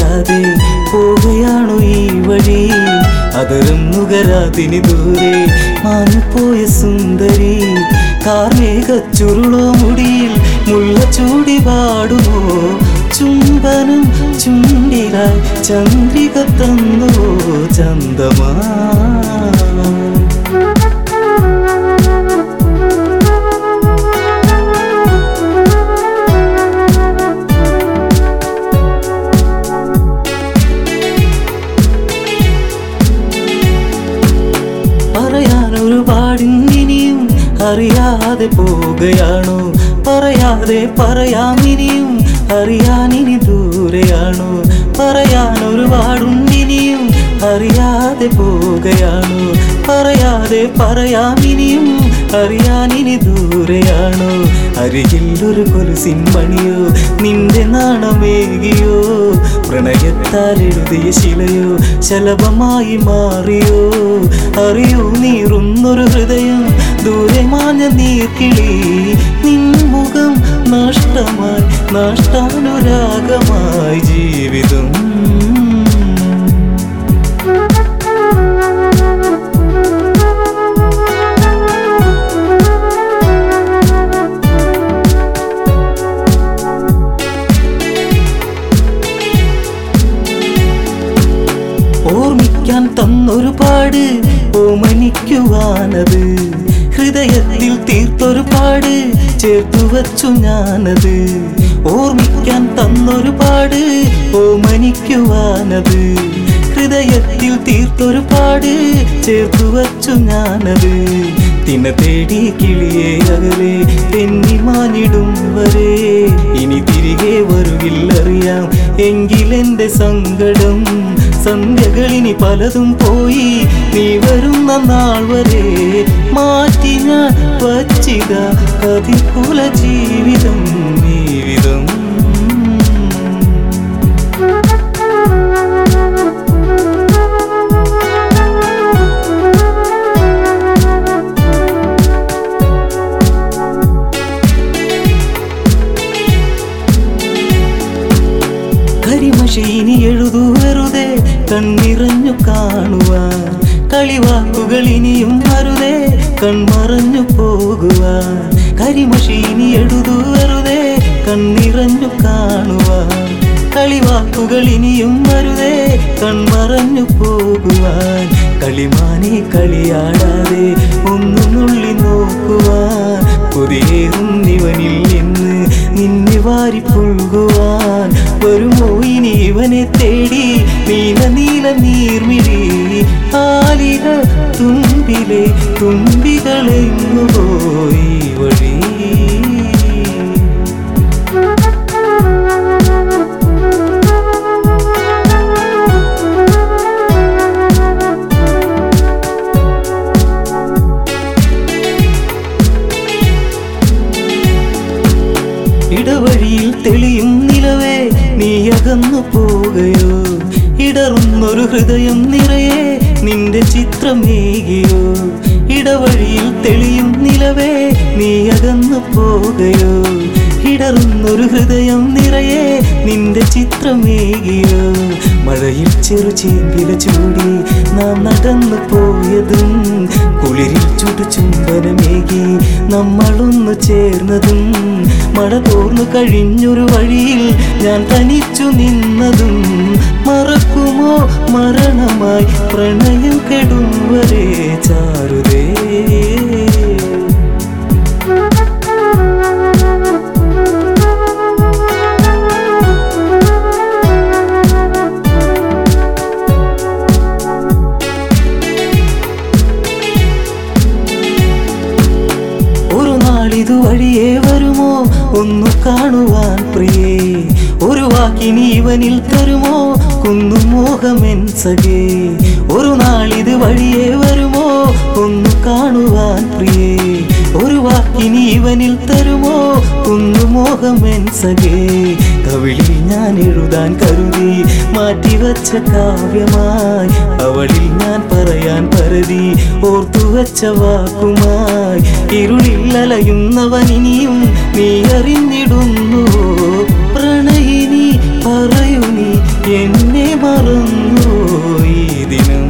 അറിയാതെ പോവുകയാണു ഈ വഴി അതരം നുകരാതിനി ദൂരെ മാഞ്ഞുപോയ സുന്ദരി കാർമേഘ ചുരുളോ മുടിയിൽ മുള്ള ചൂടി പാടുമോ ചുംബനം ചുണ്ടിലായി ചന്ദ്രിക തന്നുവോ ചന്തമാ പറയാനൊരുപാടിനിയും അറിയാതെ പോവുകയാണോ പറയാതെ പറയാമിനിയും അറിയാനിനി ദൂരെയാണോ പറയാനൊരുപാടുണ്ടിനിയും അറിയാതെ പോവുകയാണോ പറയാതെ പറയാമിനിയും അറിയാനിനി ദൂരെയാണോ അരികിൽ ഒരു കൊലുസിൻ മണിയോ നിന്റെ നാണമേകിയോ പ്രണയത്താൽ എഴുതിയ ശിലയോ ശലഭമായി മാറിയോ അറിയൂ നീറുന്നൊരു ഹൃദയം ദൂരെ മാഞ്ഞ നീർക്കിളി നിൻമുഖം നഷ്ടമായി നഷ്ടാനുരാഗമായി ജീവിതം ഓർമ്മിക്കാൻ തന്നൊരു പാട് ഓമനിക്കുവാനത് ഹൃദയത്തിൽ തീർത്തൊരു പാട് ചേർത്തു വച്ചു ഞാനത് ഓർമ്മിക്കാൻ തന്നൊരു പാട് ഓമനിക്കുവാനത് ഹൃദയത്തിൽ തീർത്തൊരു പാട് ചേർത്തു വച്ചു ഞാനത് തിന തേടി കിളിയെ അകലെ തെന്നി മാനിടും വരെ ഇനി തിരികെ വരുകില്ലറിയാം എങ്കിലെന്റെ സങ്കടം സന്ധ്യകളിനി പലതും പോയി നീ വരുന്ന നാൾ വരെ മാറ്റി ഞാൻ വച്ചിത കതികുല ജീവിതം ജീവിതം കരിമഷീനി എഴുതു വെറുതെ കണ്ണിറഞ്ഞു കാണുവാൻ കളിവാക്കുകൾ ഇനിയും അരുതേ കൺമറഞ്ഞു പോകുവാൻ കരിമഷീനി എഴുതു വെറുതെ കണ്ണിറഞ്ഞു കാണുവാൻ കളിവാക്കുകൾ ഇനിയും അരുതേ കൺമറഞ്ഞു പോകുവാൻ കളിമാനെ കളിയാടാതെ ഒന്നു നുള്ളി നോക്കുവാൻ പുതിയേറും ഇവനിൽ നിന്ന് നിന്നെ വാരി പുൽകുവാൻ വരുമോ ഇനി ഇവനെ തേടി നീല നീല നീർമിഴി ആലില തുമ്പിലെ തുമ്പികളെങ്ങു പോയി വഴി ഇടവഴിയിൽ തെളിയും നിലവേ നീ അകന്നു പോകയോ ഇടറുന്നൊരു ഹൃദയം നിറയെ നിന്റെ ചിത്രമേകിയോ ഇടവഴിയിൽ തെളിയും നിലവേ നീ അകന്നു പോകയോ ഇടറുന്നൊരു ഹൃദയം നിറയെ നിന്റെ ചിത്രമേകിയോ മഴയിൽ ചെറു ചേമ്പില ചൂടി നാം നടന്നു പോയതും കുളിരിൽ ചുടു ചുംബനമേകി നമ്മളൊന്നു ചേർന്നതും മഴ തോർന്നു കഴിഞ്ഞൊരു വഴിയിൽ ഞാൻ തനിച്ചു നിന്നതും മറക്കുമോ മരണമായി പ്രണയം കെടും വരെ ചാരുതേ ഒരു നാളിതു വഴിയേ വരുമോ ഒന്നു കാണുവാൻ പ്രിയേ ഒരു വാക്കിനി ഇവനിൽ തരുമോ കുന്നു മോഹമെൻ സഖേ ഒരു നാളിത് വഴിയേ വരുമോ ഒന്നു കാണുവാൻ പ്രിയേ ഒരു വാക്കിനി ഇവനിൽ തരുമോ കുന്നു മോഹമെൻ സഖേ കവിളിൽ ഞാൻ എഴുതാൻ കരുതി മാറ്റിവച്ച കാവ്യമായി അവളിൽ ഞാൻ പറയാൻ പരതി ഓർത്തുവച്ച വാക്കുമായി ഇരുളിൽ അലയുന്നവൻ ഇനിയും നീ അറിഞ്ഞിടുന്നു പ്രണയിനി പറയൂ നീ എന്നെ മറന്നു ഈ ദിനം